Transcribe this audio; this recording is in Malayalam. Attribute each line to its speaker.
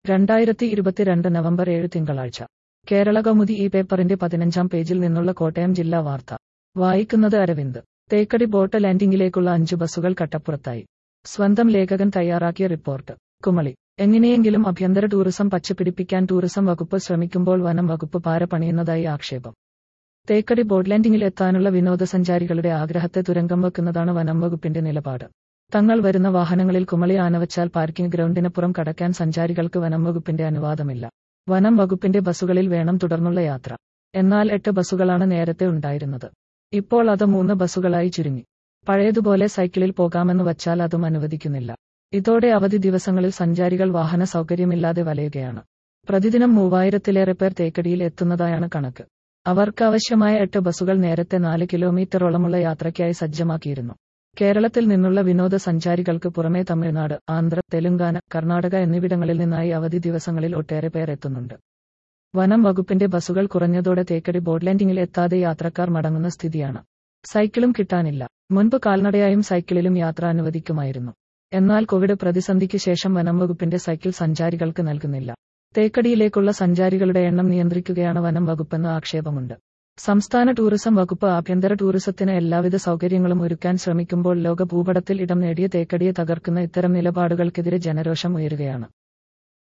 Speaker 1: രണ്ടായിരത്തി ഇരുപത്തിരണ്ട് നവംബർ ഏഴ് തിങ്കളാഴ്ച കേരള കൗമുദി ഈ പേപ്പറിന്റെ പതിനഞ്ചാം പേജിൽ നിന്നുള്ള കോട്ടയം ജില്ലാ വാർത്ത വായിക്കുന്നത് അരവിന്ദ് തേക്കടി ബോട്ട് ലാൻഡിംഗിലേക്കുള്ള അഞ്ചു ബസ്സുകൾ കട്ടപ്പുറത്തായി സ്വന്തം ലേഖകൻ തയ്യാറാക്കിയ റിപ്പോർട്ട് കുമളി എങ്ങനെയെങ്കിലും ആഭ്യന്തര ടൂറിസം പച്ചപിടിപ്പിക്കാൻ ടൂറിസം വകുപ്പ് ശ്രമിക്കുമ്പോൾ വനം വകുപ്പ് പാര പണിയുന്നതായി ആക്ഷേപം തേക്കടി ബോട്ട് ലാൻഡിംഗിൽ എത്താനുള്ള വിനോദസഞ്ചാരികളുടെ ആഗ്രഹത്തെ തുരങ്കം വെക്കുന്നതാണ് വനം വകുപ്പിന്റെ നിലപാട് തങ്ങൾ വരുന്ന വാഹനങ്ങളിൽ കുമളി ആനവച്ചാൽ പാർക്കിംഗ് ഗ്രൗണ്ടിനപ്പുറം കടക്കാൻ സഞ്ചാരികൾക്ക് വനം വകുപ്പിന്റെ അനുവാദമില്ല വനം വകുപ്പിന്റെ ബസ്സുകളിൽ വേണം തുടർന്നുള്ള യാത്ര എന്നാൽ എട്ട് ബസ്സുകളാണ് നേരത്തെ ഉണ്ടായിരുന്നത് ഇപ്പോൾ അത് മൂന്ന് ബസ്സുകളായി ചുരുങ്ങി പഴയതുപോലെ സൈക്കിളിൽ പോകാമെന്ന് വച്ചാൽ അതും അനുവദിക്കുന്നില്ല ഇതോടെ അവധി ദിവസങ്ങളിൽ സഞ്ചാരികൾ വാഹന സൗകര്യമില്ലാതെ വലയുകയാണ് പ്രതിദിനം മൂവായിരത്തിലേറെ പേർ തേക്കടിയിൽ എത്തുന്നതായാണ് കണക്ക് അവർക്ക് ആവശ്യമായ എട്ട് ബസ്സുകൾ നേരത്തെ നാല് കിലോമീറ്ററോളമുള്ള യാത്രയ്ക്കായി സജ്ജമാക്കിയിരുന്നു കേരളത്തിൽ നിന്നുള്ള വിനോദസഞ്ചാരികൾക്ക് പുറമെ തമിഴ്നാട് ആന്ധ്ര തെലുങ്കാന കർണാടക എന്നിവിടങ്ങളിൽ നിന്നായി അവധി ദിവസങ്ങളിൽ ഒട്ടേറെ പേർ എത്തുന്നുണ്ട് വനം വകുപ്പിന്റെ ബസ്സുകൾ കുറഞ്ഞതോടെ തേക്കടി ബോട്ട് ലാൻഡിംഗിൽ എത്താതെ യാത്രക്കാർ മടങ്ങുന്ന സ്ഥിതിയാണ് സൈക്കിളും കിട്ടാനില്ല മുൻപ് കാൽനടയായും സൈക്കിളിലും യാത്ര അനുവദിക്കുമായിരുന്നു എന്നാൽ കോവിഡ് പ്രതിസന്ധിക്ക് ശേഷം വനം വകുപ്പിന്റെ സൈക്കിൾ സഞ്ചാരികൾക്ക് നൽകുന്നില്ല തേക്കടിയിലേക്കുള്ള സഞ്ചാരികളുടെ എണ്ണം നിയന്ത്രിക്കുകയാണ് വനം വകുപ്പെന്ന് ആക്ഷേപമുണ്ട് സംസ്ഥാന ടൂറിസം വകുപ്പ് ആഭ്യന്തര ടൂറിസത്തിന് എല്ലാവിധ സൗകര്യങ്ങളും ഒരുക്കാൻ ശ്രമിക്കുമ്പോൾ ലോക ഭൂപടത്തിൽ ഇടം നേടിയ തേക്കടിയെ തകർക്കുന്ന ഇത്തരം നിലപാടുകൾക്കെതിരെ ജനരോഷം ഉയരുകയാണ്